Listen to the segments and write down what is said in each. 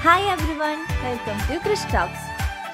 hi everyone welcome to Krish talks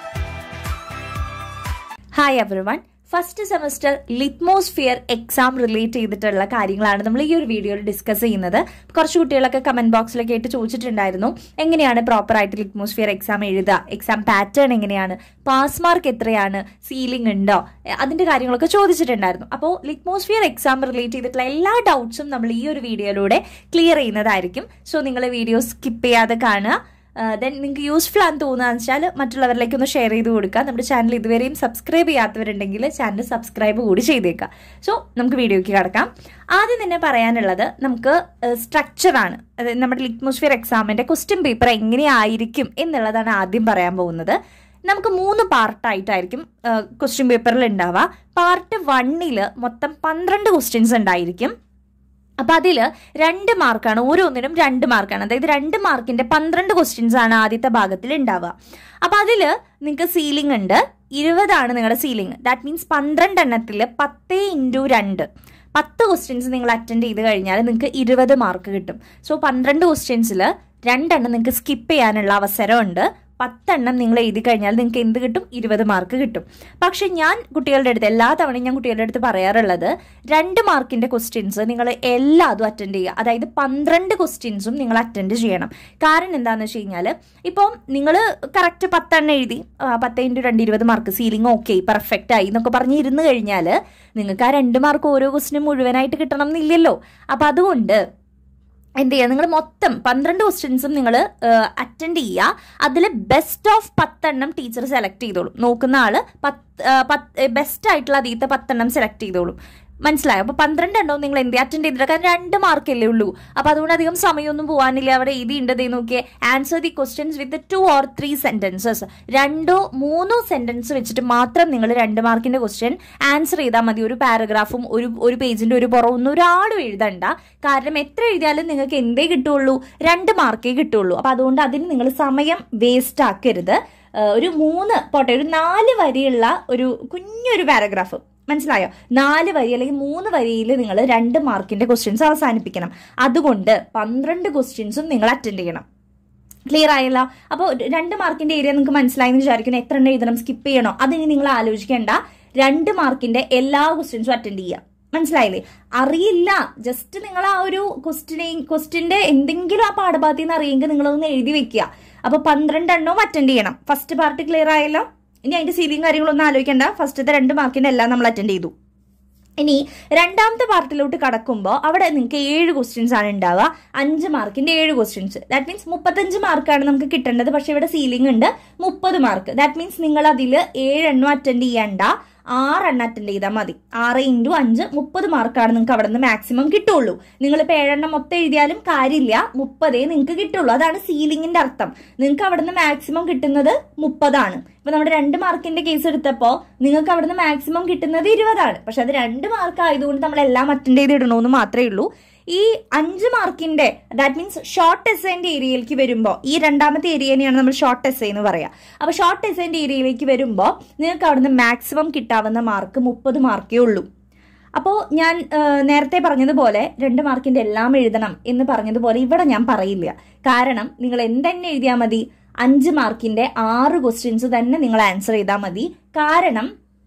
hi everyone first semester ലിറ്റ്മോസ്ഫിയർ exam relate ചെയ്തിട്ടുള്ള കാര്യങ്ങളാണ് നമ്മൾ ഈ ഒരു വീഡിയോയിൽ ഡിസ്കസ് ചെയ്യുന്നത് കുറച്ച് കുട്ടികളൊക്കെ കമന്റ് ബോക്സിലൊക്കെ ആയിട്ട് ചോദിച്ചിട്ടുണ്ടായിരുന്നു എങ്ങനെയാണ് പ്രോപ്പർ ആയിട്ട് ലിറ്റ്മോസ്ഫിയർ എക്സാം എഴുതുക എക്സാം പാറ്റേൺ എങ്ങനെയാണ് പാസ് മാർക്ക് എത്രയാണ് സീലിംഗ് ഉണ്ടോ എ, അതിന്റെ കാര്യങ്ങളൊക്കെ ചോദിച്ചിട്ടുണ്ടായിരുന്നു അപ്പോൾ ലിറ്റ്മോസ്ഫിയർ എക്സാം റിലേറ്റ് ചെയ്തിട്ടുള്ള എല്ലാ ഡൗട്ട്സും നമ്മൾ ഈ ഒരു വീഡിയോയിലൂടെ ക്ലിയർ ചെയ്യുന്നതായിരിക്കും സോ നിങ്ങൾ വീഡിയോ സ്കിപ്പ് ചെയ്യാതെ കാണുക ദെൻ നിങ്ങൾക്ക് യൂസ്ഫുൾ ആണെന്ന് തോന്നുകയെന്ന് വെച്ചാൽ മറ്റുള്ളവരിലേക്ക് ഒന്ന് ഷെയർ ചെയ്ത് കൊടുക്കുക നമ്മുടെ ചാനൽ ഇതുവരെയും സബ്സ്ക്രൈബ് ചെയ്യാത്തവരുണ്ടെങ്കിൽ ചാനൽ സബ്സ്ക്രൈബ് കൂടി ചെയ്തേക്കാം സോ നമുക്ക് വീഡിയോയ്ക്ക് കിടക്കാം ആദ്യം തന്നെ പറയാനുള്ളത് നമുക്ക് സ്ട്രക്ചറാണ് അതായത് നമ്മുടെ ലിറ്റ്മോസ്ഫിയർ എക്സാമിന്റെ ക്വസ്റ്റ്യൻ പേപ്പർ എങ്ങനെയായിരിക്കും എന്നുള്ളതാണ് ആദ്യം പറയാൻ പോകുന്നത് നമുക്ക് മൂന്ന് പാർട്ടായിട്ടായിരിക്കും ക്വസ്റ്റ്യൻ പേപ്പറിൽ ഉണ്ടാവുക പാർട്ട് വണ്ണിൽ മൊത്തം പന്ത്രണ്ട് ക്വസ്റ്റ്യൻസ് ഉണ്ടായിരിക്കും അപ്പൊ അതില് രണ്ട് മാർക്കാണ് ഓരോന്നിനും രണ്ട് മാർക്കാണ് അതായത് രണ്ട് മാർക്കിന്റെ പന്ത്രണ്ട് ക്വസ്റ്റ്യൻസ് ആണ് ആദ്യത്തെ ഭാഗത്തിൽ ഉണ്ടാവുക അപ്പൊ അതില് നിങ്ങൾക്ക് സീലിംഗ് ഉണ്ട് ഇരുപതാണ് നിങ്ങളുടെ സീലിംഗ് ദാറ്റ് മീൻസ് പന്ത്രണ്ട് എണ്ണത്തിൽ പത്ത് ഇൻറ്റു രണ്ട് പത്ത് ക്വസ്റ്റ്യൻസ് നിങ്ങൾ അറ്റൻഡ് ചെയ്ത് കഴിഞ്ഞാൽ നിങ്ങൾക്ക് ഇരുപത് മാർക്ക് കിട്ടും സോ പന്ത്രണ്ട് ക്വസ്റ്റ്യൻസിൽ രണ്ടെണ്ണം നിങ്ങൾക്ക് സ്കിപ്പ് ചെയ്യാനുള്ള അവസരമുണ്ട് പത്തെണ്ണം നിങ്ങൾ എഴുതി കഴിഞ്ഞാൽ നിങ്ങൾക്ക് എന്ത് കിട്ടും ഇരുപത് മാർക്ക് കിട്ടും പക്ഷെ ഞാൻ കുട്ടികളുടെ അടുത്ത് എല്ലാ തവണയും ഞാൻ കുട്ടികളുടെ അടുത്ത് പറയാറുള്ളത് രണ്ട് മാർക്കിന്റെ ക്വസ്റ്റ്യൻസ് നിങ്ങൾ എല്ലാതും അറ്റൻഡ് ചെയ്യുക അതായത് പന്ത്രണ്ട് ക്വസ്റ്റ്യൻസും നിങ്ങൾ അറ്റൻഡ് ചെയ്യണം കാരണം എന്താണെന്ന് വെച്ച് കഴിഞ്ഞാൽ ഇപ്പം നിങ്ങൾ കറക്റ്റ് പത്തെണ്ണം എഴുതി ആ, പത്ത് ഇൻറ്റു രണ്ട് ഇരുപത് മാർക്ക് സീലിംഗ് ഓക്കെ പെർഫെക്റ്റ് ആയി എന്നൊക്കെ പറഞ്ഞ് ഇരുന്ന് കഴിഞ്ഞാൽ നിങ്ങൾക്ക് ആ രണ്ട് മാർക്ക് ഓരോ ക്വസ്റ്റിനും മുഴുവനായിട്ട് കിട്ടണം എന്നില്ലല്ലോ അപ്പം അതുകൊണ്ട് എന്ത് ചെയ്യുക നിങ്ങൾ മൊത്തം പന്ത്രണ്ട് ക്വസ്റ്റ്യൻസും നിങ്ങൾ അറ്റൻഡ് ചെയ്യുക അതിൽ ബെസ്റ്റ് ഓഫ് പത്തെണ്ണം ടീച്ചർ സെലക്ട് ചെയ്തോളും നോക്കുന്ന ആള് പത്ത് ബെസ്റ്റ് ആയിട്ടുള്ള അതീത്തെ പത്തെണ്ണം സെലക്ട് ചെയ്തോളും മനസ്സിലായോ അപ്പൊ പന്ത്രണ്ട് എണ്ണവും നിങ്ങൾ എന്ത് അറ്റൻഡ് ചെയ്തിട്ട് കാരണം രണ്ട് മാർക്കല്ലേ ഉള്ളൂ അപ്പൊ അതുകൊണ്ട് അധികം സമയമൊന്നും പോകാനില്ല അവിടെ എഴുതിയുണ്ട് ദേ നോക്കിയേ answer the questions with two or three sentences രണ്ടോ മൂന്നോ സെന്റൻസ് വെച്ചിട്ട് മാത്രം നിങ്ങൾ രണ്ട് മാർക്കിന്റെ ക്വസ്റ്റ്യൻ ആൻസർ ചെയ്താൽ മതി ഒരു പാരഗ്രാഫും ഒരു ഒരു പേജിന്റെ ഒരു പുറവും ഒന്നും ഒരാളും എഴുതണ്ട കാരണം എത്ര എഴുതിയാലും നിങ്ങൾക്ക് എന്തേ കിട്ടുള്ളൂ രണ്ട് മാർക്കേ കിട്ടുള്ളൂ അപ്പൊ അതുകൊണ്ട് അതിന് നിങ്ങൾ സമയം വേസ്റ്റ് ആക്കരുത് ഏഹ് ഒരു മൂന്ന് പോട്ടെ ഒരു നാല് വരിയുള്ള ഒരു കുഞ്ഞൊരു പാരഗ്രാഫ് മനസ്സിലായോ നാല് വരി അല്ലെങ്കിൽ മൂന്ന് വരിയിൽ നിങ്ങൾ രണ്ട് മാർക്കിന്റെ ക്വസ്റ്റ്യൻസ് അവസാനിപ്പിക്കണം അതുകൊണ്ട് പന്ത്രണ്ട് ക്വസ്റ്റ്യൻസും നിങ്ങൾ അറ്റൻഡ് ചെയ്യണം ക്ലിയർ ആയല്ലോ അപ്പോൾ രണ്ട് മാർക്കിന്റെ ഏരിയ നിങ്ങൾക്ക് മനസ്സിലായി എന്ന് വിചാരിക്കുന്നു എത്ര എണ്ണം എഴുതണം സ്കിപ്പ് ചെയ്യണോ അതിനി നിങ്ങൾ ആലോചിക്കേണ്ട രണ്ട് മാർക്കിന്റെ എല്ലാ ക്വസ്റ്റ്യൻസും അറ്റൻഡ് ചെയ്യുക മനസ്സിലായില്ലേ അറിയില്ല ജസ്റ്റ് നിങ്ങൾ ആ ഒരു ക്വസ്റ്റിനെ ക്വസ്റ്റിന്റെ എന്തെങ്കിലും ആ പാഠഭാഗത്തിൽ നിന്ന് അറിയെങ്കിൽ നിങ്ങളൊന്ന് എഴുതി വെക്കുക അപ്പൊ പന്ത്രണ്ട് എണ്ണവും അറ്റൻഡ് ചെയ്യണം ഫസ്റ്റ് പാർട്ട് ക്ലിയർ ആയല്ലോ ഇനി അതിന്റെ സീലിംഗ് കാര്യങ്ങളൊന്നും ആലോചിക്കേണ്ട ഫസ്റ്റത്തെ രണ്ട് മാർക്കിന്റെ എല്ലാം നമ്മൾ അറ്റൻഡ് ചെയ്തു ഇനി രണ്ടാമത്തെ പാർട്ടിലോട്ട് കടക്കുമ്പോൾ അവിടെ നിങ്ങൾക്ക് ഏഴ് ക്വസ്റ്റ്യൻസ് ആണ് ഉണ്ടാവുക അഞ്ച് മാർക്കിന്റെ ഏഴ് ക്വസ്റ്റ്യൻസ് ദാറ്റ് മീൻസ് മുപ്പത്തഞ്ച് മാർക്കാണ് നമുക്ക് കിട്ടേണ്ടത് പക്ഷെ ഇവിടെ സീലിംഗ് ഉണ്ട് മുപ്പത് മാർക്ക് ദാറ്റ് മീൻസ് നിങ്ങൾ അതിൽ ഏഴെണ്ണം അറ്റൻഡ് ചെയ്യണ്ട ആറെണ്ണം അറ്റൻഡ് ചെയ്താൽ മതി ആറ് ഇൻറ്റു അഞ്ച് മുപ്പത് മാർക്കാണ് നിങ്ങൾക്ക് അവിടെ നിന്ന് മാക്സിമം കിട്ടുള്ളൂ നിങ്ങളിപ്പോൾ ഏഴെണ്ണം മൊത്തം എഴുതിയാലും കാര്യമില്ല മുപ്പതേ നിങ്ങൾക്ക് കിട്ടുള്ളൂ അതാണ് സീലിംഗിന്റെ അർത്ഥം നിങ്ങൾക്ക് അവിടെ നിന്ന് മാക്സിമം കിട്ടുന്നത് മുപ്പതാണ് ഇപ്പൊ നമ്മുടെ രണ്ട് മാർക്കിന്റെ കേസ് എടുത്തപ്പോൾ നിങ്ങൾക്ക് അവിടെ നിന്ന് മാക്സിമം കിട്ടുന്നത് ഇരുപതാണ് പക്ഷെ അത് രണ്ട് മാർക്ക് ആയതുകൊണ്ട് നമ്മൾ എല്ലാം അറ്റൻഡ് ചെയ്ത് ഇടണമെന്ന് മാത്രമേ ഉള്ളൂ ഈ അഞ്ച് മാർക്കിന്റെ ദാറ്റ് മീൻസ് ഷോർട്ട് എസ്ഐന്റെ ഏരിയയിലേക്ക് വരുമ്പോൾ ഈ രണ്ടാമത്തെ ഏരിയനെയാണ് നമ്മൾ ഷോർട്ട് എസ്ഐ എന്ന് പറയാം അപ്പൊ ഷോർട്ട് എസ്ഐന്റെ ഏരിയയിലേക്ക് വരുമ്പോൾ നിങ്ങൾക്ക് അവിടുന്ന് മാക്സിമം കിട്ടാവുന്ന മാർക്ക് മുപ്പത് മാർക്കേ ഉള്ളൂ അപ്പോൾ ഞാൻ ആ, നേരത്തെ പറഞ്ഞതുപോലെ രണ്ട് മാർക്കിന്റെ എല്ലാം എഴുതണം എന്ന് പറഞ്ഞതുപോലെ ഇവിടെ ഞാൻ പറയില്ല കാരണം നിങ്ങൾ എന്തെന്നെ എഴുതിയാൽ മതി അഞ്ച് മാർക്കിന്റെ ആറ് ക്വസ്റ്റ്യൻസ് തന്നെ നിങ്ങൾ ആൻസർ ചെയ്താൽ മതി കാരണം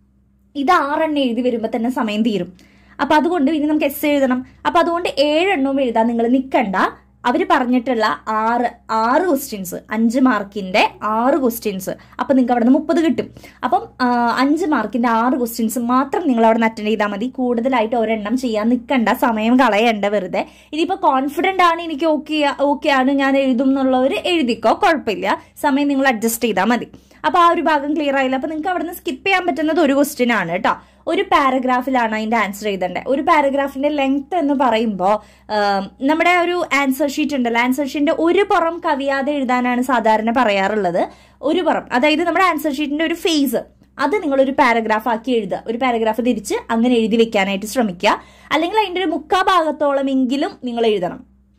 ഇത് ആറെണ്ണം എഴുതി വരുമ്പോൾ തന്നെ സമയം തീരും അപ്പൊ അതുകൊണ്ട് ഇനി നമുക്ക് എസ് എഴുതണം അപ്പൊ അതുകൊണ്ട് ഏഴെണ്ണവും എഴുതാൻ നിങ്ങൾ നിൽക്കണ്ട അവർ പറഞ്ഞിട്ടുള്ള ആറ് ആറ് ക്വസ്റ്റ്യൻസ് അഞ്ച് മാർക്കിന്റെ ആറ് ക്വസ്റ്റ്യൻസ് അപ്പൊ നിങ്ങൾക്ക് അവിടെ നിന്ന് മുപ്പത് കിട്ടും അപ്പം ആ, അഞ്ച് മാർക്കിന്റെ ആറ് ക്വസ്റ്റ്യൻസ് മാത്രം നിങ്ങൾ അവിടെ നിന്ന് അറ്റൻഡ് ചെയ്താൽ മതി കൂടുതലായിട്ട് ഒരെണ്ണം ചെയ്യാൻ നിൽക്കണ്ട സമയം കളയണ്ട വെറുതെ ഇനിയിപ്പോ കോൺഫിഡന്റ് ആണ് എനിക്ക് ഓക്കെ ഓക്കെ ആണ് ഞാൻ എഴുതും എന്നുള്ളവർ എഴുതിക്കോ കുഴപ്പമില്ല സമയം നിങ്ങൾ അഡ്ജസ്റ്റ് ചെയ്താൽ മതി അപ്പൊ ആ ഒരു ഭാഗം ക്ലിയർ ആയില്ല അപ്പൊ നിങ്ങൾക്ക് അവിടെ നിന്ന് സ്കിപ്പ് ചെയ്യാൻ പറ്റുന്നത് ഒരു ക്വസ്റ്റ്യൻ ആണ് കേട്ടോ ഒരു പാരഗ്രാഫിലാണ് അതിന്റെ ആൻസർ എഴുതേണ്ടത് ഒരു പാരഗ്രാഫിന്റെ ലെങ്ത് എന്ന് പറയുമ്പോൾ നമ്മുടെ ഒരു ആൻസർ ഷീറ്റ് ഉണ്ടല്ലോ ആൻസർ ഷീറ്റിന്റെ ഒരു പുറം കവിയാതെ എഴുതാനാണ് സാധാരണ പറയാറുള്ളത് ഒരു പുറം അതായത് നമ്മുടെ ആൻസർ ഷീറ്റിന്റെ ഒരു ഫേസ് അത് നിങ്ങൾ ഒരു പാരഗ്രാഫ് ആക്കി എഴുതുക ഒരു പാരഗ്രാഫ് തിരിച്ച് അങ്ങനെ എഴുതി വെക്കാനായിട്ട് ശ്രമിക്കുക അല്ലെങ്കിൽ അതിന്റെ ഒരു മുക്കാ ഭാഗത്തോളം എങ്കിലും നിങ്ങൾ എഴുതണം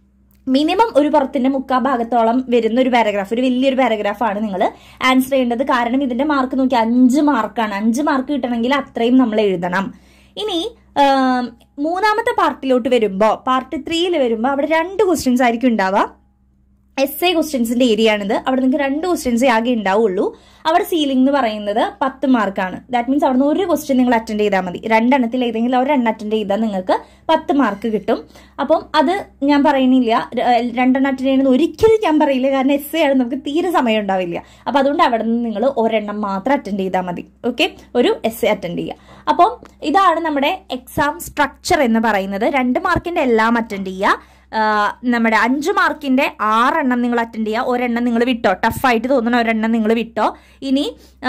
മിനിമം ഒരു പുറത്തിന്റെ മുക്കാ ഭാഗത്തോളം വരുന്ന ഒരു പാരഗ്രാഫ് ഒരു വലിയൊരു പാരഗ്രാഫാണ് നിങ്ങൾ ആൻസർ ചെയ്യേണ്ടത് കാരണം ഇതിന്റെ മാർക്ക് നോക്കി അഞ്ച് മാർക്കാണ് അഞ്ച് മാർക്ക് കിട്ടണമെങ്കിൽ അത്രയും നമ്മൾ എഴുതണം ഇനി ആം, മൂന്നാമത്തെ പാർട്ടിലോട്ട് വരുമ്പോൾ പാർട്ട് ത്രീയിൽ വരുമ്പോൾ അവിടെ രണ്ട് ക്വസ്റ്റ്യൻസ് ആയിരിക്കും ഉണ്ടാവുക എസ് എ ക്വസ്റ്റ്യൻസിന്റെ ഏരിയ ആണിത് അവിടെ നിങ്ങൾക്ക് രണ്ട് ക്വസ്റ്റ്യൻസേ ആകെ ഉണ്ടാവുള്ളൂ അവിടെ സീലിംഗ് എന്ന് പറയുന്നത് പത്ത് മാർക്കാണ് ദാറ്റ് മീൻസ് അവിടെ നിന്ന് ഒരു ക്വസ്റ്റ്യൻ നിങ്ങൾ അറ്റൻഡ് ചെയ്താൽ മതി രണ്ടെണ്ണത്തിൽ ഏതെങ്കിലും ഒരെണ്ണം അറ്റൻഡ് ചെയ്താൽ നിങ്ങൾക്ക് പത്ത് മാർക്ക് കിട്ടും അപ്പം അത് ഞാൻ പറയുന്നില്ല ര- രണ്ടെണ്ണം അറ്റൻഡ് ചെയ്യണമെന്ന് ഒരിക്കലും ഞാൻ പറയില്ല കാരണം എസ് എ ആണ് നമുക്ക് തീരെ സമയം ഉണ്ടാവില്ല അപ്പം അതുകൊണ്ട് അവിടെ നിന്ന് നിങ്ങൾ ഒരെണ്ണം മാത്രം അറ്റൻഡ് ചെയ്താൽ മതി ഓക്കെ ഒരു എസ് എ അറ്റൻഡ് ചെയ്യുക അപ്പം ഇതാണ് നമ്മുടെ എക്സാം സ്ട്രക്ചർ എന്ന് പറയുന്നത് രണ്ട് മാർക്കിന്റെ എല്ലാം അറ്റൻഡ് ചെയ്യുക ആഹ് നമ്മുടെ അഞ്ച് മാർക്കിന്റെ ആറെണ്ണം നിങ്ങൾ അറ്റൻഡ് ചെയ്യുക ഒരെണ്ണം നിങ്ങൾ വിട്ടോ ടഫായിട്ട് തോന്നുന്ന ഒരെണ്ണം നിങ്ങൾ വിട്ടോ ഇനി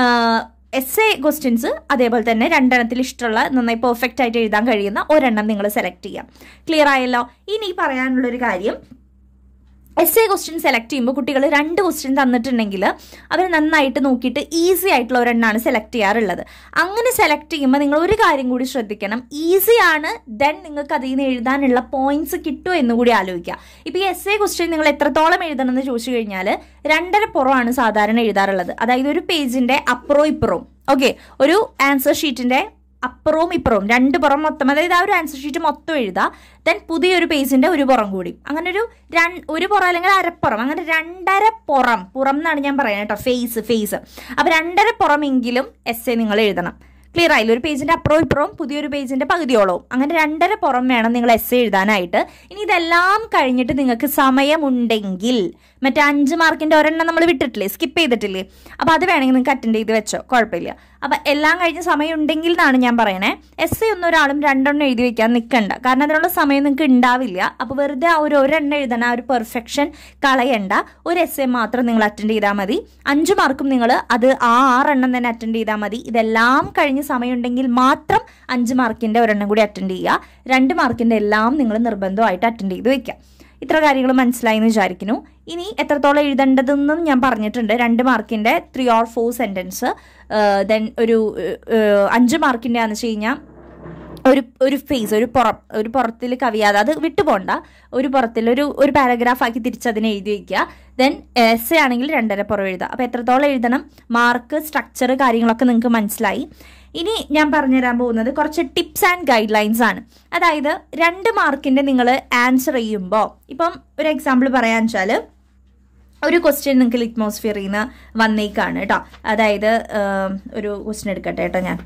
എസ് എ ക്വസ്റ്റ്യൻസ് അതേപോലെ തന്നെ രണ്ടെണ്ണത്തിൽ ഇഷ്ടമുള്ള നന്നായി പെർഫെക്റ്റ് ആയിട്ട് എഴുതാൻ കഴിയുന്ന ഒരെണ്ണം നിങ്ങൾ സെലക്ട് ചെയ്യാം ക്ലിയർ ആയല്ലോ ഇനി പറയാനുള്ളൊരു കാര്യം എസ് എ ക്വസ്റ്റ്യൻ സെലക്ട് ചെയ്യുമ്പോൾ കുട്ടികൾ രണ്ട് ക്വസ്റ്റ്യൻ തന്നിട്ടുണ്ടെങ്കിൽ അവർ നന്നായിട്ട് നോക്കിയിട്ട് ഈസി ആയിട്ടുള്ള ഒരെണ്ണമാണ് സെലക്ട് ചെയ്യാറുള്ളത് അങ്ങനെ സെലക്ട് ചെയ്യുമ്പോൾ നിങ്ങൾ ഒരു കാര്യം കൂടി ശ്രദ്ധിക്കണം ഈസി ആണ് ദെൻ നിങ്ങൾക്ക് അതിൽ നിന്ന് എഴുതാനുള്ള പോയിന്റ്സ് കിട്ടുമോ എന്ന് കൂടി ആലോചിക്കുക ഇപ്പോൾ ഈ എസ് എ ക്വസ്റ്റ്യൻ നിങ്ങൾ എത്രത്തോളം എഴുതണം എന്ന് ചോദിച്ചു കഴിഞ്ഞാൽ രണ്ടര പുറമാണ് സാധാരണ എഴുതാറുള്ളത് അതായത് ഒരു പേജിന്റെ അപ്പുറവും ഇപ്പുറവും ഓക്കെ ഒരു ആൻസർ ഷീറ്റിന്റെ അപ്പുറവും ഇപ്പുറവും രണ്ട് പുറം മൊത്തം അതായത് ആ ഒരു ആൻസർ ഷീറ്റ് മൊത്തം എഴുതുക ദെൻ പുതിയൊരു പേജിന്റെ ഒരു പുറം കൂടി അങ്ങനെ ഒരു രൺ- ഒരു പുറം അല്ലെങ്കിൽ അരപ്പുറം അങ്ങനെ രണ്ടര പുറം പുറം എന്നാണ് ഞാൻ പറയുന്നത് കേട്ടോ ഫേസ് ഫേസ് അപ്പൊ രണ്ടര പുറമെങ്കിലും എസ് എ നിങ്ങൾ എഴുതണം ക്ലിയർ ആയില്ല ഒരു പേജിന്റെ അപ്പുറവും ഇപ്പുറവും പുതിയൊരു പേജിന്റെ പകുതിയോളവും അങ്ങനെ രണ്ടര പുറം വേണം നിങ്ങൾ എസ് എ എഴുതാനായിട്ട് ഇനി ഇതെല്ലാം കഴിഞ്ഞിട്ട് നിങ്ങൾക്ക് സമയമുണ്ടെങ്കിൽ മറ്റേ അഞ്ച് മാർക്കിന്റെ ഒരെണ്ണം നമ്മൾ വിട്ടിട്ടില്ലേ സ്കിപ്പ് ചെയ്തിട്ടില്ലേ അപ്പൊ അത് വേണമെങ്കിൽ നിങ്ങൾക്ക് അറ്റൻഡ് ചെയ്ത് വെച്ചോ കുഴപ്പമില്ല അപ്പൊ എല്ലാം കഴിഞ്ഞ് സമയം ഉണ്ടെങ്കിൽ എന്നാണ് ഞാൻ പറയണേ എസ് എ ഒന്നും ഒരാളും രണ്ടെണ്ണം എഴുതി വെക്കാൻ നിൽക്കണ്ട കാരണം അതിനുള്ള സമയം നിങ്ങൾക്ക് ഉണ്ടാവില്ല അപ്പൊ വെറുതെ ആ ഒരു ഒരെണ്ണം എഴുതണ ആ ഒരു പെർഫെക്ഷൻ കളയണ്ട ഒരു എസ് എ മാത്രം നിങ്ങൾ അറ്റൻഡ് ചെയ്താൽ മതി അഞ്ച് മാർക്കും നിങ്ങൾ അത് ആ ആറെണ്ണം തന്നെ അറ്റൻഡ് ചെയ്താൽ മതി ഇതെല്ലാം കഴിഞ്ഞ് സമയമുണ്ടെങ്കിൽ മാത്രം അഞ്ച് മാർക്കിന്റെ ഒരെണ്ണം കൂടി അറ്റൻഡ് ചെയ്യുക രണ്ട് മാർക്കിന്റെ എല്ലാം നിങ്ങൾ നിർബന്ധമായിട്ട് അറ്റൻഡ് ചെയ്ത് വെക്കുക ഇത്ര കാര്യങ്ങൾ മനസ്സിലായി എന്ന് വിചാരിക്കുന്നു ഇനി എത്രത്തോളം എഴുതേണ്ടതെന്നും ഞാൻ പറഞ്ഞിട്ടുണ്ട് രണ്ട് മാർക്കിന്റെ three or four sentence then ഒരു ഏഹ്, അഞ്ച് മാർക്കിന്റെ ആണെന്ന് വെച്ച് കഴിഞ്ഞാൽ ഒരു ഒരു ഫേസ് ഒരു പുറം ഒരു പുറത്തിൽ കവിയാതെ അത് വിട്ടുപോണ്ട ഒരു പുറത്തിൽ ഒരു ഒരു പാരഗ്രാഫ് ആക്കി തിരിച്ചതിനെ എഴുതി വയ്ക്കുക ദെൻ എസ് എ ആണെങ്കിൽ രണ്ടര പുറം എഴുതുക അപ്പോൾ എത്രത്തോളം എഴുതണം മാർക്ക് സ്ട്രക്ചർ കാര്യങ്ങളൊക്കെ നിങ്ങൾക്ക് മനസ്സിലായി ഇനി ഞാൻ പറഞ്ഞുതരാൻ പോകുന്നത് കുറച്ച് ടിപ്സ് ആൻഡ് ഗൈഡ് ലൈൻസ് ആണ് അതായത് രണ്ട് മാർക്കിന്റെ നിങ്ങൾ ആൻസർ ചെയ്യുമ്പോൾ ഇപ്പം ഒരു എക്സാമ്പിൾ പറയാൻ വെച്ചാൽ ഒരു ക്വസ്റ്റ്യൻ നിങ്ങൾക്ക് ലിറ്റ്മോസ്ഫിയറിൽ നിന്ന് വന്നേക്കാണ് കേട്ടോ അതായത് ആം, ഒരു ക്വസ്റ്റ്യൻ എടുക്കട്ടെ കേട്ടോ ഞാൻ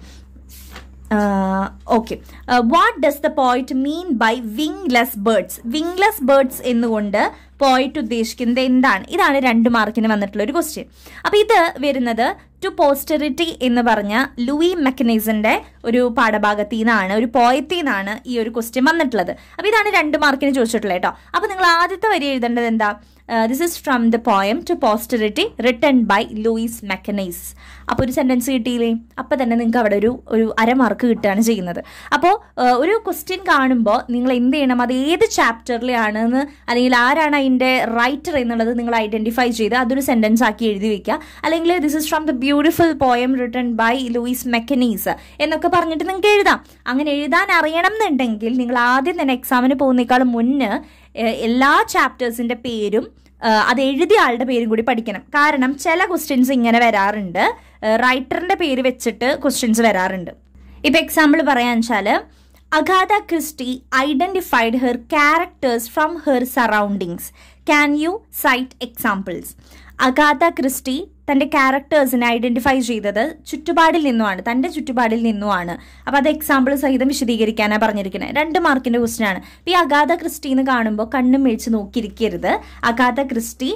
okay what does the point mean by wingless birds wingless birds എന്നുകൊണ്ട് പോയിന്റ് ഉദ്ദേശിക്കുന്നത് എന്താണ് ഇതാണ് രണ്ട് മാർക്കിന് വന്നിട്ടുള്ള ഒരു ക്വസ്റ്റ്യൻ അപ്പൊ ഇത് വരുന്നത് ടു പോസ്റ്ററിറ്റി എന്ന് പറഞ്ഞ ലൂയി മെക്കനൈസിന്റെ ഒരു പാഠഭാഗത്തിൽ നിന്നാണ് ഒരു പോയത്തിൽ നിന്നാണ് ഈ ഒരു ക്വസ്റ്റ്യൻ വന്നിട്ടുള്ളത് അപ്പൊ ഇതാണ് രണ്ട് മാർക്കിന് ചോദിച്ചിട്ടുള്ളത് കേട്ടോ അപ്പൊ നിങ്ങൾ ആദ്യത്തെ വരി എഴുതേണ്ടത് എന്താ this is from the poem to posterity written by Louis MacNeice അപ്പോൾ ഒരു സെന്റൻസ് കിട്ടിയില്ലേ അപ്പോൾ തന്നെ നിങ്ങൾക്ക് അവിടെ ഒരു ഒരു അരമാർക്ക് കിട്ടുകയാണ് ചെയ്യുന്നത് അപ്പോൾ ഒരു ക്വസ്റ്റ്യൻ കാണുമ്പോൾ നിങ്ങൾ എന്ത് ചെയ്യണം അത് ഏത് ചാപ്റ്ററിലാണെന്ന് അല്ലെങ്കിൽ ആരാണ് അതിൻ്റെ റൈറ്റർ എന്നുള്ളത് നിങ്ങൾ ഐഡന്റിഫൈ ചെയ്ത് അതൊരു സെന്റൻസ് ആക്കി എഴുതി വെക്കുക അല്ലെങ്കിൽ this is from the beautiful poem written by Louis MacNeice എന്നൊക്കെ പറഞ്ഞിട്ട് നിങ്ങൾക്ക് എഴുതാം അങ്ങനെ എഴുതാൻ അറിയണം എന്നുണ്ടെങ്കിൽ നിങ്ങൾ ആദ്യം തന്നെ എക്സാമിന് പോകുന്നേക്കാളും മുന്ന് ഏഹ്, എല്ലാ ചാപ്റ്റേഴ്സിന്റെ പേരും ഏഹ്, അത് എഴുതിയ ആളുടെ പേരും കൂടി പഠിക്കണം കാരണം ചില ക്വസ്റ്റ്യൻസ് ഇങ്ങനെ വരാറുണ്ട് റൈറ്ററിന്റെ പേര് വെച്ചിട്ട് ക്വസ്റ്റ്യൻസ് വരാറുണ്ട് ഇപ്പൊ എക്സാമ്പിൾ പറയാൻ വെച്ചാല് Agatha Christie identified her characters from her surroundings can you cite examples Agatha Christie തന്റെ ക്യാരക്ടേഴ്സിനെ ഐഡന്റിഫൈ ചെയ്തത് ചുറ്റുപാടിൽ നിന്നുമാണ് തന്റെ ചുറ്റുപാടിൽ നിന്നുമാണ് അപ്പൊ അത് എക്സാമ്പിൾ സഹിതം വിശദീകരിക്കാനാണ് പറഞ്ഞിരിക്കുന്നത് രണ്ട് മാർക്കിന്റെ ക്വസ്റ്റ്യൻ ആണ് ഇപ്പൊ ഈ അഗാധ ക്രിസ്റ്റി എന്ന് കാണുമ്പോൾ കണ്ണും മേടിച്ച് നോക്കിയിരിക്കരുത് അഗാധ ക്രിസ്റ്റി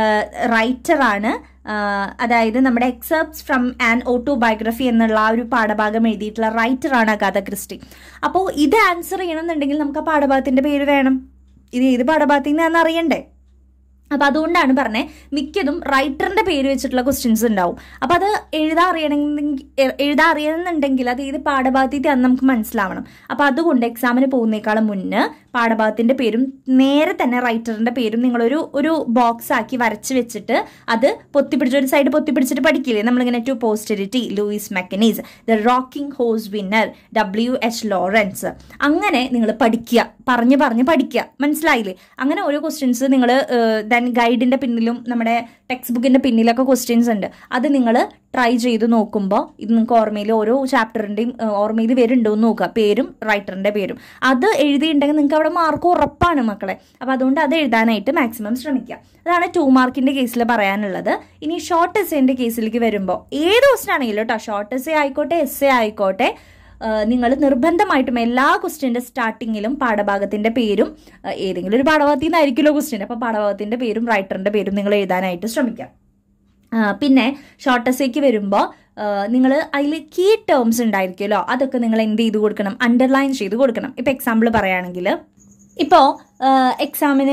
റൈറ്റർ ആണ് ആഹ് അതായത് നമ്മുടെ എക്സെപ്റ്റ്സ് ഫ്രം ആൻ ഓട്ടോബയോഗ്രഫി എന്നുള്ള ആ ഒരു പാഠഭാഗം എഴുതിയിട്ടുള്ള റൈറ്റർ ആണ് അഗാധ ക്രിസ്റ്റി അപ്പോൾ ഇത് ആൻസർ ചെയ്യണമെന്നുണ്ടെങ്കിൽ നമുക്ക് ആ പാഠഭാഗത്തിന്റെ പേര് വേണം ഇത് ഏത് പാഠഭാഗത്തിൽ നിന്നാണെന്ന് അറിയണ്ടേ അപ്പൊ അതുകൊണ്ടാണ് പറഞ്ഞേ മിക്കതും റൈറ്ററിന്റെ പേര് വെച്ചിട്ടുള്ള ക്വസ്റ്റ്യൻസ് ഉണ്ടാവും അപ്പൊ അത് എഴുതാ അറിയണമെങ്കിൽ എഴുതാ അറിയണമെന്നുണ്ടെങ്കിൽ അത് ഏത് പാഠഭാഗത്തിൽ അന്ന് നമുക്ക് മനസ്സിലാവണം അപ്പൊ അതുകൊണ്ട് എക്സാമിന് പോകുന്നേക്കാളും മുന്ന് പാഠഭാഗത്തിന്റെ പേരും നേരെ തന്നെ റൈറ്ററിന്റെ പേരും നിങ്ങളൊരു ഒരു ബോക്സ് ആക്കി വരച്ച് വെച്ചിട്ട് അത് പൊത്തിപ്പിടിച്ച് ഒരു സൈഡ് പൊത്തിപ്പിടിച്ചിട്ട് പഠിക്കില്ലേ നമ്മളിങ്ങനെ to posterity Louis MacNeice the rocking horse winner W H Lawrence അങ്ങനെ നിങ്ങൾ പഠിക്കുക പറഞ്ഞ് പറഞ്ഞ് പഠിക്കുക മനസ്സിലായില്ലേ അങ്ങനെ ഓരോ ക്വസ്റ്റ്യൻസ് നിങ്ങൾ ദെൻ ഗൈഡിന്റെ പിന്നിലും നമ്മുടെ ടെക്സ്റ്റ് ബുക്കിന്റെ പിന്നിലൊക്കെ ക്വസ്റ്റ്യൻസ് ഉണ്ട് അത് നിങ്ങൾ ട്രൈ ചെയ്ത് നോക്കുമ്പോൾ ഇത് നിങ്ങൾക്ക് ഓർമ്മയിൽ ഓരോ ചാപ്റ്ററിൻ്റെയും ഓർമ്മയിൽ വരുന്നുണ്ടോ എന്ന് നോക്കുക പേരും റൈറ്ററിൻ്റെ പേരും അത് എഴുതിയിട്ടുണ്ടെങ്കിൽ നിങ്ങൾക്ക് അവിടെ മാർക്ക് ഉറപ്പാണ് മക്കളെ അപ്പോൾ അതുകൊണ്ട് അത് എഴുതാനായിട്ട് മാക്സിമം ശ്രമിക്കുക അതാണ് ടു മാർക്കിൻ്റെ കേസിൽ പറയാനുള്ളത് ഇനി ഷോർട്ട് എസ്സേൻ്റെ കേസിലേക്ക് വരുമ്പോൾ ഏത് ക്വസ്റ്റൻ ആണെങ്കിലും കേട്ടോ ഷോർട്ട് എസ്സേ ആയിക്കോട്ടെ എസ്സേ ആയിക്കോട്ടെ നിങ്ങൾ നിർബന്ധമായിട്ടും എല്ലാ ക്വസ്റ്റ്യൻ്റെ സ്റ്റാർട്ടിങ്ങിലും പാഠഭാഗത്തിൻ്റെ പേരും ആ, ഏതെങ്കിലും ഒരു പാഠഭാഗത്തിൽ നിന്നായിരിക്കുമല്ലോ ക്വസ്റ്റ്യൻ അപ്പോൾ പാഠഭാഗത്തിൻ്റെ പേരും റൈറ്ററിൻ്റെ പേരും നിങ്ങൾ എഴുതാനായിട്ട് ശ്രമിക്കാം ആ, പിന്നെ ഷോർട്ട് എസ്സേക്ക് വരുമ്പോൾ നിങ്ങൾ അതിൽ കീ ടേംസ് ഉണ്ടായിരിക്കുമല്ലോ അതൊക്കെ നിങ്ങൾ എന്ത് ചെയ്ത് കൊടുക്കണം അണ്ടർലൈൻ ചെയ്ത് കൊടുക്കണം ഇപ്പം എക്സാമ്പിൾ പറയുകയാണെങ്കിൽ ഇപ്പോൾ എക്സാമിന്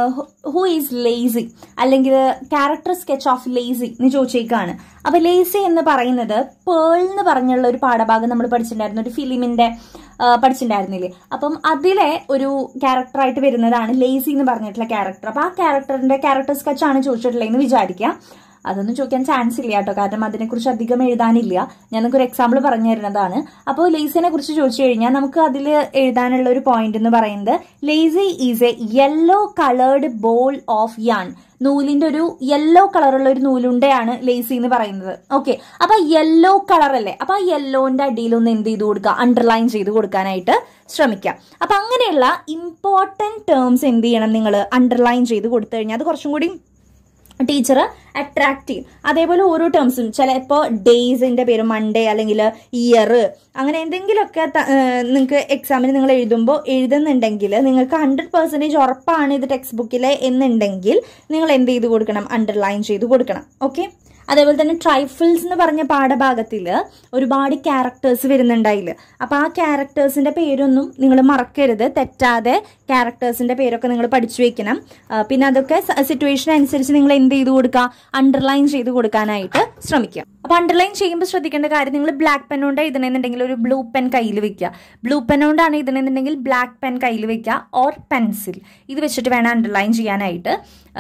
ഹൂ ഈസ് ലേസി അല്ലെങ്കിൽ ക്യാരക്ടർ സ്കെച്ച് ഓഫ് ലേസി എന്ന് ചോദിച്ചേക്കാണ് അപ്പോൾ ലേസി എന്ന് പറയുന്നത് പേൾ എന്ന് പറഞ്ഞുള്ള ഒരു പാഠഭാഗം നമ്മൾ പഠിച്ചിട്ടുണ്ടായിരുന്നു ഒരു ഫിലിമിൻ്റെ പഠിച്ചിട്ടുണ്ടായിരുന്നില്ലേ അപ്പം അതിലെ ഒരു ക്യാരക്ടറായിട്ട് വരുന്നതാണ് ലേസി എന്ന് പറഞ്ഞിട്ടുള്ള ക്യാരക്ടർ അപ്പോൾ ആ ക്യാരക്ടറിൻ്റെ ക്യാരക്ടർ സ്കെച്ചാണ് ചോദിച്ചിട്ടുള്ളതെന്ന് വിചാരിക്കുക അതൊന്നും ചോദിക്കാൻ ചാൻസ് ഇല്ല കേട്ടോ കാരണം അതിനെക്കുറിച്ച് അധികം എഴുതാനില്ല ഞാൻ നിങ്ങൾക്ക് ഒരു എക്സാമ്പിൾ പറഞ്ഞു തരുന്നതാണ് അപ്പോൾ ലേസിനെ കുറിച്ച് ചോദിച്ചു കഴിഞ്ഞാൽ നമുക്ക് അതിൽ എഴുതാനുള്ള ഒരു പോയിന്റ് എന്ന് പറയുന്നത് Lacy is a yellow coloured ball of yarn നൂലിന്റെ ഒരു യെല്ലോ കളറുള്ള ഒരു നൂലുണ്ടയാണ് ലേസി എന്ന് പറയുന്നത് ഓക്കെ അപ്പൊ യെല്ലോ കളർ അല്ലേ അപ്പൊ ആ യെല്ലോന്റെ അടിയിൽ ഒന്ന് എന്ത് ചെയ്ത് കൊടുക്കുക അണ്ടർലൈൻ ചെയ്ത് കൊടുക്കാനായിട്ട് ശ്രമിക്കാം അപ്പൊ അങ്ങനെയുള്ള ഇമ്പോർട്ടന്റ് ടേംസ് എന്ത് ചെയ്യണം നിങ്ങൾ അണ്ടർലൈൻ ചെയ്ത് കൊടുത്തു കഴിഞ്ഞാൽ അത് കുറച്ചും കൂടി ടീച്ചർ അട്രാക്ട് ചെയ്യും അതേപോലെ ഓരോ ടേംസും ചിലപ്പോൾ ഡേയ്സിന്റെ പേര് മൺഡേ അല്ലെങ്കിൽ ഇയർ അങ്ങനെ എന്തെങ്കിലുമൊക്കെ നിങ്ങൾക്ക് എക്സാമിന് നിങ്ങൾ എഴുതുമ്പോൾ എഴുതുന്നുണ്ടെങ്കിൽ നിങ്ങൾക്ക് ഹൺഡ്രഡ് പെർസെൻറ്റേജ് ഉറപ്പാണ് ഇത് ടെക്സ്റ്റ് ബുക്കിലെ എന്നുണ്ടെങ്കിൽ നിങ്ങൾ എന്ത് ചെയ്ത് കൊടുക്കണം അണ്ടർലൈൻ ചെയ്ത് കൊടുക്കണം ഓക്കെ അതേപോലെ തന്നെ ട്രൈഫിൾസ് എന്ന് പറഞ്ഞ പാഠഭാഗത്തിൽ ഒരുപാട് ക്യാരക്ടേഴ്സ് വരുന്നുണ്ടായില്ല അപ്പോൾ ആ ക്യാരക്ടേഴ്സിന്റെ പേരൊന്നും നിങ്ങൾ മറക്കരുത് തെറ്റാതെ ക്യാരക്ടേഴ്സിന്റെ പേരൊക്കെ നിങ്ങൾ പഠിച്ചു വെക്കണം ആ, പിന്നെ അതൊക്കെ സിറ്റുവേഷൻ അനുസരിച്ച് നിങ്ങൾ എന്ത് ചെയ്ത് കൊടുക്കുക അണ്ടർലൈൻ ചെയ്ത് കൊടുക്കാനായിട്ട് ശ്രമിക്കുക അപ്പോൾ അണ്ടർലൈൻ ചെയ്യുമ്പോൾ ശ്രദ്ധിക്കേണ്ട കാര്യം നിങ്ങൾ ബ്ലാക്ക് പെൻ കൊണ്ട് എഴുതണമെന്നുണ്ടെങ്കിൽ ഒരു ബ്ലൂ പെൻ കയ്യിൽ വെക്കുക ബ്ലൂ പെൻ കൊണ്ടാണ് എഴുതണമെന്നുണ്ടെങ്കിൽ ബ്ലാക്ക് പെൻ കയ്യിൽ വെക്കുക ഓർ പെൻസിൽ ഇത് വെച്ചിട്ട് വേണം അണ്ടർലൈൻ ചെയ്യാനായിട്ട്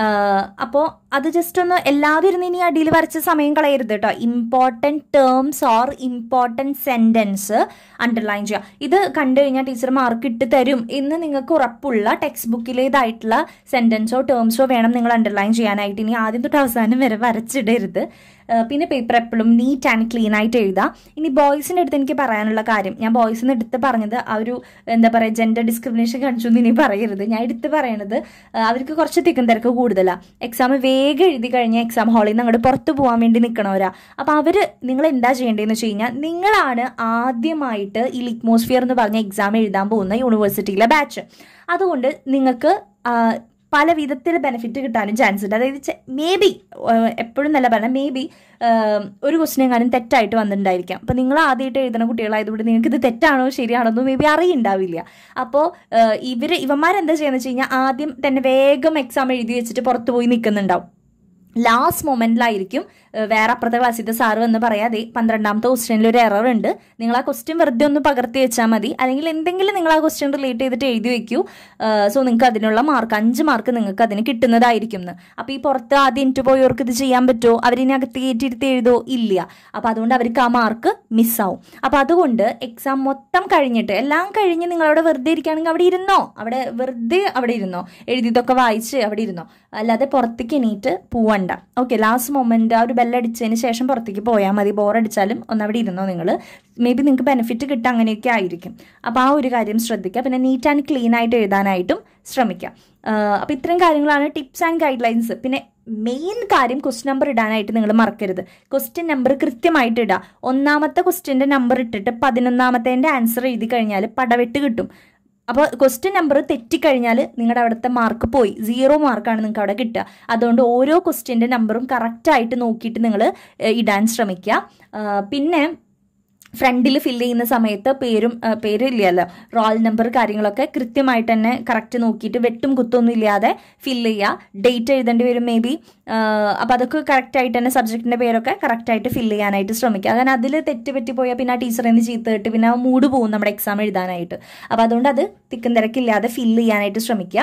അപ്പോൾ അത് ജസ്റ്റ് ഒന്ന് എല്ലാവരും ഇരുന്ന് ഇനി അടിയിൽ വരച്ച സമയം കളയരുത് കേട്ടോ important terms or important sentence underline ചെയ്യുക ഇത് കണ്ടു കഴിഞ്ഞാൽ ടീച്ചർ മാർക്ക് ഇട്ട് തരും എന്ന് നിങ്ങൾക്ക് ഉറപ്പുള്ള ടെക്സ്റ്റ് ബുക്കിലേതായിട്ടുള്ള സെൻറ്റൻസോ ടേംസോ വേണം നിങ്ങൾ അണ്ടർലൈൻ ചെയ്യാനായിട്ട് ഇനി ആദ്യം തൊട്ട് അവസാനം വരെ വരച്ചിടരുത് ആ, പിന്നെ പേപ്പർ എപ്പോഴും നീറ്റ് ആൻഡ് ക്ലീൻ ആയിട്ട് എഴുതാം ഇനി ബോയ്സിൻ്റെ അടുത്ത് എനിക്ക് പറയാനുള്ള കാര്യം ഞാൻ ബോയ്സിന് എടുത്ത് പറഞ്ഞത് ആ ഒരു എന്താ പറയുക ജെൻഡർ ഡിസ്ക്രിമിനേഷൻ കാണിച്ചു എന്ന് ഇനി പറയരുത് ഞാൻ എടുത്ത് പറയണത് ആ, അവർക്ക് കുറച്ച് തിക്കും തിരക്ക് കൂടുതലാണ് എക്സാം വേഗം എഴുതി കഴിഞ്ഞാൽ എക്സാം ഹാളിൽ നിന്ന് അങ്ങോട്ട് പുറത്ത് പോകാൻ വേണ്ടി നിൽക്കണവരാ അപ്പോൾ അവർ നിങ്ങൾ എന്താ ചെയ്യേണ്ടതെന്ന് വെച്ച് കഴിഞ്ഞാൽ നിങ്ങളാണ് ആദ്യമായിട്ട് ഈ ലിറ്റ്മോസ്ഫിയർ എന്ന് പറഞ്ഞ എക്സാം എഴുതാൻ പോകുന്ന യൂണിവേഴ്സിറ്റിയിലെ ബാച്ച് അതുകൊണ്ട് നിങ്ങൾക്ക് ആ, പല വിധത്തിൽ ബെനിഫിറ്റ് കിട്ടാനും ചാൻസ് ഉണ്ട് അതായത് മേ ബി എപ്പോഴും നല്ല പറഞ്ഞാൽ മേ ബി ഒരു ക്വസ്റ്റൻ എങ്ങാനും തെറ്റായിട്ട് വന്നിട്ടുണ്ടായിരിക്കാം അപ്പോൾ നിങ്ങൾ ആദ്യമായിട്ട് എഴുതുന്ന കുട്ടികളായതുകൊണ്ട് നിങ്ങൾക്ക് ഇത് തെറ്റാണോ ശരിയാണോ എന്ന് മേ ബി അറിയുണ്ടാവില്ല അപ്പോൾ ഇവർ ഇവന്മാരെന്താ ചെയ്യുന്നത് വെച്ച് കഴിഞ്ഞാൽ ആദ്യം തന്നെ വേഗം എക്സാം എഴുതി വെച്ചിട്ട് പുറത്ത് പോയി നിൽക്കുന്നുണ്ടാവും ലാസ്റ്റ് മൊമെന്റിലായിരിക്കും ഏഹ് വേറെ അപ്പുറത്തെ ക്ലാസ്സിലത്തെ സാറ് വന്ന് പറയാതെ പന്ത്രണ്ടാമത്തെ ക്വസ്റ്റ്യനിൽ ഒരു എറർ ഉണ്ട് നിങ്ങൾ ആ ക്വസ്റ്റ്യൻ വെറുതെ ഒന്ന് പകർത്തി വെച്ചാൽ മതി അല്ലെങ്കിൽ എന്തെങ്കിലും നിങ്ങൾ ആ ക്വസ്റ്റ്യൻ റിലേറ്റ് ചെയ്തിട്ട് എഴുതി വെക്കൂ സോ നിങ്ങൾക്ക് അതിനുള്ള മാർക്ക് അഞ്ച് മാർക്ക് നിങ്ങൾക്ക് അതിന് കിട്ടുന്നതായിരിക്കും എന്ന് അപ്പോൾ ഈ പുറത്ത് ആദ്യം എനിക്ക് പോയവർക്ക് ഇത് ചെയ്യാൻ പറ്റുമോ അവരിനി അകത്ത് കയറ്റിയിരുത്തി എഴുതോ ഇല്ല അപ്പോൾ അതുകൊണ്ട് അവർക്ക് ആ മാർക്ക് മിസ്സാവും അപ്പോൾ അതുകൊണ്ട് എക്സാം മൊത്തം കഴിഞ്ഞിട്ട് എല്ലാം കഴിഞ്ഞ് നിങ്ങൾ അവിടെ വെറുതെ ഇരിക്കുകയാണെങ്കിൽ അവിടെ ഇരുന്നോ അവിടെ വെറുതെ അവിടെ ഇരുന്നോ എഴുതിയതൊക്കെ വായിച്ച് അവിടെ ഇരുന്നോ അല്ലാതെ പുറത്തേക്ക് എണീറ്റ് പോവണ്ട ഓക്കെ ലാസ്റ്റ് മൊമെന്റ് ആ ഒരു ബെല്ലടിച്ചതിന് ശേഷം പുറത്തേക്ക് പോയാൽ മതി ബോറടിച്ചാലും ഒന്ന് അവിടെ ഇരുന്നോ നിങ്ങൾ മേ ബി നിങ്ങൾക്ക് ബെനിഫിറ്റ് കിട്ടുക അങ്ങനെയൊക്കെ ആയിരിക്കും അപ്പോൾ ആ ഒരു കാര്യം ശ്രദ്ധിക്കുക പിന്നെ നീറ്റ് ആൻഡ് ക്ലീൻ ആയിട്ട് എഴുതാനായിട്ടും ശ്രമിക്കുക അപ്പോൾ ഇത്രയും കാര്യങ്ങളാണ് ടിപ്സ് ആൻഡ് ഗൈഡ് ലൈൻസ് പിന്നെ മെയിൻ കാര്യം ക്വസ്റ്റ്യൻ നമ്പർ ഇടാനായിട്ട് നിങ്ങൾ മറക്കരുത് ക്വസ്റ്റ്യൻ നമ്പർ കൃത്യമായിട്ട് ഇടുക ഒന്നാമത്തെ ക്വസ്റ്റ്യൻ്റെ നമ്പർ ഇട്ടിട്ട് പതിനൊന്നാമത്തേൻ്റെ ആൻസർ എഴുതി കഴിഞ്ഞാൽ പടവെട്ട് കിട്ടും അപ്പോൾ ക്വസ്റ്റ്യൻ നമ്പർ തെറ്റിക്കഴിഞ്ഞാൽ നിങ്ങളുടെ അവിടുത്തെ മാർക്ക് പോയി സീറോ മാർക്കാണ് നിങ്ങൾക്ക് അവിടെ കിട്ടുക അതുകൊണ്ട് ഓരോ ക്വസ്റ്റ്യൻ്റെ നമ്പറും കറക്റ്റായിട്ട് നോക്കിയിട്ട് നിങ്ങൾ ഇടാൻ ശ്രമിക്കുക ആ, പിന്നെ ഫ്രണ്ടിൽ ഫില്ല് ചെയ്യുന്ന സമയത്ത് പേരും ആ, പേര് ഇല്ലല്ലോ റോൾ നമ്പർ കാര്യങ്ങളൊക്കെ കൃത്യമായിട്ട് തന്നെ കറക്റ്റ് നോക്കിയിട്ട് വെട്ടും കുത്തൊന്നും ഇല്ലാതെ ഫില്ല് ചെയ്യുക ഡേറ്റ് എഴുതേണ്ടി വരും മേ ബി അപ്പോൾ അതൊക്കെ കറക്റ്റായിട്ട് തന്നെ സബ്ജക്റ്റിൻ്റെ പേരൊക്കെ കറക്റ്റായിട്ട് ഫില്ല് ചെയ്യാനായിട്ട് ശ്രമിക്കുക കാരണം അതിൽ തെറ്റ് പറ്റി പോയാൽ പിന്നെ ആ ടീച്ചറിൽ നിന്ന് ചീത്ത കിട്ട് പിന്നെ ആ മൂഡ് പോകും നമ്മുടെ എക്സാം എഴുതാനായിട്ട് അപ്പോൾ അതുകൊണ്ട് അത് തിക്കും തിരക്കില്ലാതെ ഫില്ല് ചെയ്യാനായിട്ട് ശ്രമിക്കുക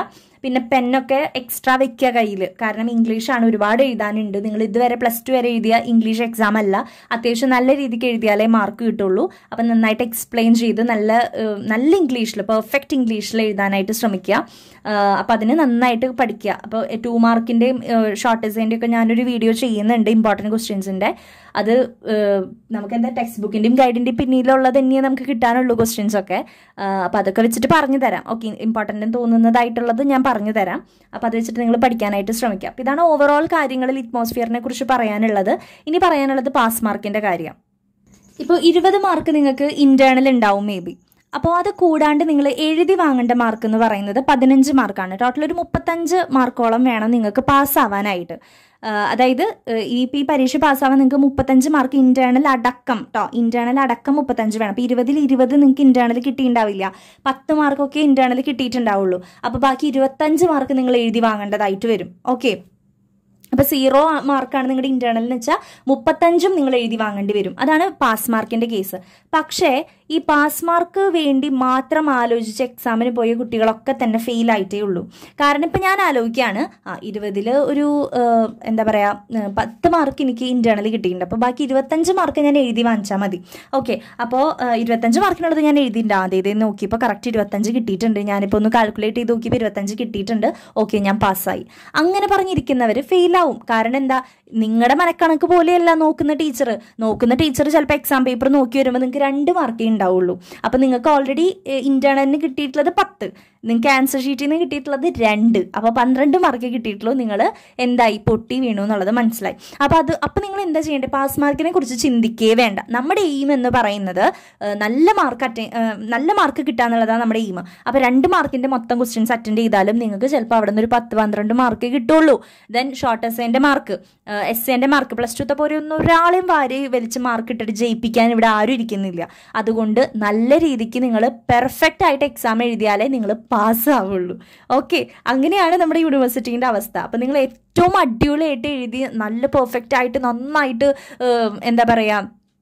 പിന്നെ പെന്നൊക്കെ എക്സ്ട്രാ വെക്കുക കയ്യിൽ കാരണം ഇംഗ്ലീഷാണ് ഒരുപാട് എഴുതാനുണ്ട് നിങ്ങൾ ഇതുവരെ പ്ലസ് ടു വരെ എഴുതിയ ഇംഗ്ലീഷ് എക്സാം അല്ല അത്യാവശ്യം നല്ല രീതിക്ക് എഴുതിയാലേ മാർക്ക് കിട്ടുള്ളൂ അപ്പം നന്നായിട്ട് എക്സ്പ്ലെയിൻ ചെയ്ത് നല്ല ഏഹ്, നല്ല ഇംഗ്ലീഷിൽ പെർഫെക്റ്റ് ഇംഗ്ലീഷിൽ എഴുതാനായിട്ട് ശ്രമിക്കുക അപ്പം അതിന് നന്നായിട്ട് പഠിക്കുക അപ്പോൾ ടു മാർക്കിൻ്റെയും ഷോർട്ട് എസ്സേൻ്റെ ഒക്കെ ഞാനൊരു വീഡിയോ ചെയ്യുന്നുണ്ട് ഇമ്പോർട്ടൻറ്റ് ക്വസ്റ്റ്യൻസിൻ്റെ അത് ഏഹ്, നമുക്ക് എന്താ ടെക്സ്റ്റ് ബുക്കിൻ്റെയും ഗൈഡിൻ്റെയും പിന്നിലുള്ളത് തന്നെയേ നമുക്ക് കിട്ടാനുള്ളൂ ക്വസ്റ്റ്യൻസ് ഒക്കെ അപ്പോൾ അതൊക്കെ വെച്ചിട്ട് പറഞ്ഞു തരാം ഓക്കെ ഇമ്പോർട്ടൻ്റ് തോന്നുന്നതായിട്ടുള്ളത് ഞാൻ പറഞ്ഞു തരാം അപ്പോൾ അത് വെച്ചിട്ട് നിങ്ങൾ പഠിക്കാനായിട്ട് ശ്രമിക്കുക അപ്പോൾ ഇതാണ് ഓവറോൾ കാര്യങ്ങളിൽ ഇറ്റ്മോസ്ഫിയറിനെ കുറിച്ച് പറയാനുള്ളത് ഇനി പറയാനുള്ളത് പാസ് മാർക്കിൻ്റെ കാര്യം ഇപ്പോൾ ഇരുപത് മാർക്ക് നിങ്ങൾക്ക് ഇന്റേണൽ ഉണ്ടാവും മേ ബി അപ്പോൾ അത് കൂടാണ്ട് നിങ്ങൾ എഴുതി വാങ്ങേണ്ട മാർക്ക് എന്ന് പറയുന്നത് പതിനഞ്ച് മാർക്കാണ് ടോട്ടൽ ഒരു മുപ്പത്തഞ്ച് മാർക്കോളം വേണം നിങ്ങൾക്ക് പാസ്സാവാനായിട്ട് ആഹ് അതായത് ഏഹ് ഈ ഇപ്പം ഈ പരീക്ഷ പാസ്സാവാൻ നിങ്ങൾക്ക് മുപ്പത്തഞ്ച് മാർക്ക് ഇന്റേണൽ അടക്കം കേട്ടോ ഇന്റേണൽ അടക്കം മുപ്പത്തഞ്ച് വേണം അപ്പോൾ ഇരുപതിൽ ഇരുപത് നിങ്ങൾക്ക് ഇന്റേണൽ കിട്ടിയിട്ടുണ്ടാവില്ല പത്ത് മാർക്കൊക്കെ ഇന്റേണൽ കിട്ടിയിട്ടുണ്ടാവുള്ളൂ അപ്പോൾ ബാക്കി ഇരുപത്തഞ്ച് മാർക്ക് നിങ്ങൾ എഴുതി വാങ്ങേണ്ടതായിട്ട് വരും ഓക്കെ അപ്പോൾ സീറോ മാർക്കാണ് നിങ്ങളുടെ ഇന്റേണൽ എന്ന് വെച്ചാൽ മുപ്പത്തഞ്ചും നിങ്ങൾ എഴുതി വാങ്ങേണ്ടി വരും അതാണ് പാസ് മാർക്കിന്റെ കേസ് പക്ഷേ ഈ പാസ് മാർക്ക് വേണ്ടി മാത്രം ആലോചിച്ച് എക്സാമിന് പോയ കുട്ടികളൊക്കെ തന്നെ ഫെയിൽ ആയിട്ടേ ഉള്ളൂ കാരണം ഇപ്പം ഞാൻ ആലോചിക്കുകയാണ് ആ ഇരുപതിൽ ഒരു ഏഹ്, എന്താ പറയുക പത്ത് മാർക്ക് എനിക്ക് ഇന്റേണൽ കിട്ടിയിട്ടുണ്ട് അപ്പോൾ ബാക്കി ഇരുപത്തഞ്ച് മാർക്ക് ഞാൻ എഴുതി വാങ്ങിച്ചാൽ മതി ഓക്കെ അപ്പോൾ ഇരുപത്തഞ്ച് മാർക്കിനുള്ളത് ഞാൻ എഴുതിയിട്ടുണ്ട് ആദ്യം ഇതേ നോക്കിയപ്പോൾ കറക്റ്റ് ഇരുപത്തഞ്ച് കിട്ടിയിട്ടുണ്ട് ഞാനിപ്പോൾ ഒന്ന് കാൽക്കുലേറ്റ് ചെയ്ത് നോക്കിയപ്പോൾ ഇരുപത്തഞ്ച് കിട്ടിയിട്ടുണ്ട് ഓക്കെ ഞാൻ പാസ്സായി അങ്ങനെ പറഞ്ഞിരിക്കുന്നവർ ഫെയിലാവും കാരണം എന്താ നിങ്ങളുടെ മനക്കണക്ക് പോലെയല്ല നോക്കുന്ന ടീച്ചർ നോക്കുന്ന ടീച്ചർ ചിലപ്പോൾ എക്സാം പേപ്പർ നോക്കി വരുമ്പോൾ നിങ്ങൾക്ക് രണ്ട് മാർക്കേ ഉണ്ടാവുള്ളൂ അപ്പോൾ നിങ്ങൾക്ക് ഓൾറെഡി ഇന്റേണലിന് കിട്ടിയിട്ടുള്ളത് പത്ത് നിങ്ങൾക്ക് ആൻസർ ഷീറ്റിൽ നിന്ന് കിട്ടിയിട്ടുള്ളത് രണ്ട് അപ്പോൾ പന്ത്രണ്ട് മാർക്ക് കിട്ടിയിട്ടുള്ളൂ നിങ്ങൾ എന്തായി പൊട്ടി വീണു എന്നുള്ളത് മനസ്സിലായി അപ്പോൾ അത് അപ്പോൾ നിങ്ങൾ എന്താ ചെയ്യേണ്ടത് പാസ് മാർക്കിനെ കുറിച്ച് ചിന്തിക്കേ വേണ്ട നമ്മുടെ എയിം എന്ന് പറയുന്നത് ഏഹ്, നല്ല മാർക്ക് അറ്റ നല്ല മാർക്ക് കിട്ടുക എന്നുള്ളതാണ് നമ്മുടെ എയിം അപ്പോൾ രണ്ട് മാർക്കിൻ്റെ മൊത്തം ക്വസ്റ്റ്യൻസ് അറ്റൻഡ് ചെയ്താലും നിങ്ങൾക്ക് ചിലപ്പോൾ അവിടെ നിന്ന് ഒരു പത്ത് പന്ത്രണ്ട് മാർക്ക് കിട്ടുള്ളൂ ദെൻ ഷോർട്ട് എസ്സേൻ്റെ മാർക്ക് എസ് എൻ്റെ മാർക്ക് പ്ലസ് ടുത്തെ പോലെ ഒന്നും ഒരാളെയും വാരി വലിച്ച് മാർക്ക് ഇട്ടിട്ട് ജയിപ്പിക്കാൻ ഇവിടെ ആരും ഇരിക്കുന്നില്ല അതുകൊണ്ട് നല്ല രീതിക്ക് നിങ്ങൾ പെർഫെക്റ്റ് ആയിട്ട് എക്സാം എഴുതിയാലേ നിങ്ങൾ പാസ് ആവുള്ളൂ ഓക്കെ അങ്ങനെയാണ് നമ്മുടെ യൂണിവേഴ്സിറ്റീൻ്റെ അവസ്ഥ അപ്പം നിങ്ങൾ ഏറ്റവും അടിപൊളിയായിട്ട് എഴുതി നല്ല പെർഫെക്റ്റ് ആയിട്ട് നന്നായിട്ട് ഏഹ്, എന്താ പറയുക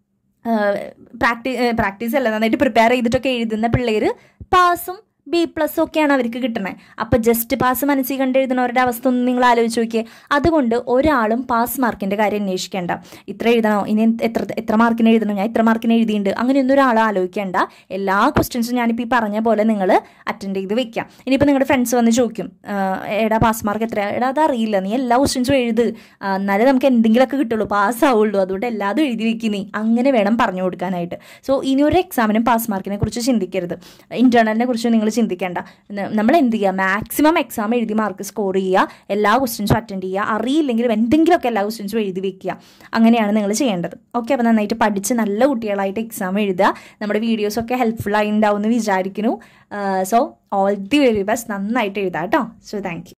പ്രാക്ടീസ് പ്രാക്ടീസ് അല്ല നന്നായിട്ട് പ്രിപ്പയർ ചെയ്തിട്ടൊക്കെ എഴുതുന്ന പിള്ളേർ പാസും ബി പ്ലസ് ഒക്കെയാണ് അവർക്ക് കിട്ടണേ അപ്പം ജസ്റ്റ് പാസ് മനസ്സിൽ കണ്ട് എഴുതുന്നവരുടെ അവസ്ഥ ഒന്ന് നിങ്ങൾ ആലോചിച്ച് നോക്കിയേ അതുകൊണ്ട് ഒരാളും പാസ് മാർക്കിൻ്റെ കാര്യം അന്വേഷിക്കേണ്ട ഇത്ര എഴുതണോ ഇനി എത്ര എത്ര മാർക്കിന് എഴുതണം ഞാൻ ഇത്ര മാർക്കിന് എഴുതിയിട്ടുണ്ട് അങ്ങനെയൊന്നും ഒരാൾ ആലോചിക്കേണ്ട എല്ലാ ക്വസ്റ്റ്യൻസും ഞാനിപ്പോൾ ഈ പറഞ്ഞ പോലെ നിങ്ങൾ അറ്റൻഡ് ചെയ്ത് വെക്കാം ഇനിയിപ്പോൾ നിങ്ങളുടെ ഫ്രണ്ട്സ് വന്ന് ചോദിക്കും "ആഹ്, എടാ പാസ് മാർക്ക് എത്രയാ എടാ അതറിയില്ല നീ എല്ലാ ക്വസ്റ്റ്യൻസും എഴുത് ആഹ്, എന്നാലേ നമുക്ക് എന്തെങ്കിലുമൊക്കെ കിട്ടുള്ളൂ പാസ് ആവുള്ളൂ അതുകൊണ്ട് എല്ലാതും എഴുതി വെക്കി നീ അങ്ങനെ വേണം പറഞ്ഞു കൊടുക്കാനായിട്ട് സോ ഇനി ഒരു എക്സാമിനും പാസ് മാർക്കിനെ കുറിച്ച് ചിന്തിക്കരുത് ഇന്റേണലിനെ കുറിച്ച് നിങ്ങൾ ചിന്തിക്കേണ്ട ന- നമ്മൾ എന്ത് ചെയ്യുക മാക്സിമം എക്സാം എഴുതി മാർക്ക് സ്കോർ ചെയ്യുക എല്ലാ ക്വസ്റ്റ്യൻസും അറ്റൻഡ് ചെയ്യുക അറിയില്ലെങ്കിലും എന്തെങ്കിലുമൊക്കെ എല്ലാ ക്വസ്റ്റ്യൻസും എഴുതി വെക്കുക അങ്ങനെയാണ് നിങ്ങൾ ചെയ്യേണ്ടത് ഓക്കെ അപ്പോൾ നന്നായിട്ട് പഠിച്ച് നല്ല കുട്ടികളായിട്ട് എക്സാം എഴുതുക നമ്മുടെ വീഡിയോസൊക്കെ ഹെൽപ്ഫുൾ ആയി ഉണ്ടാവും എന്ന് വിചാരിക്കുന്നു so all the very best നന്നായിട്ട് എഴുതാം കേട്ടോ സോ താങ്ക് യു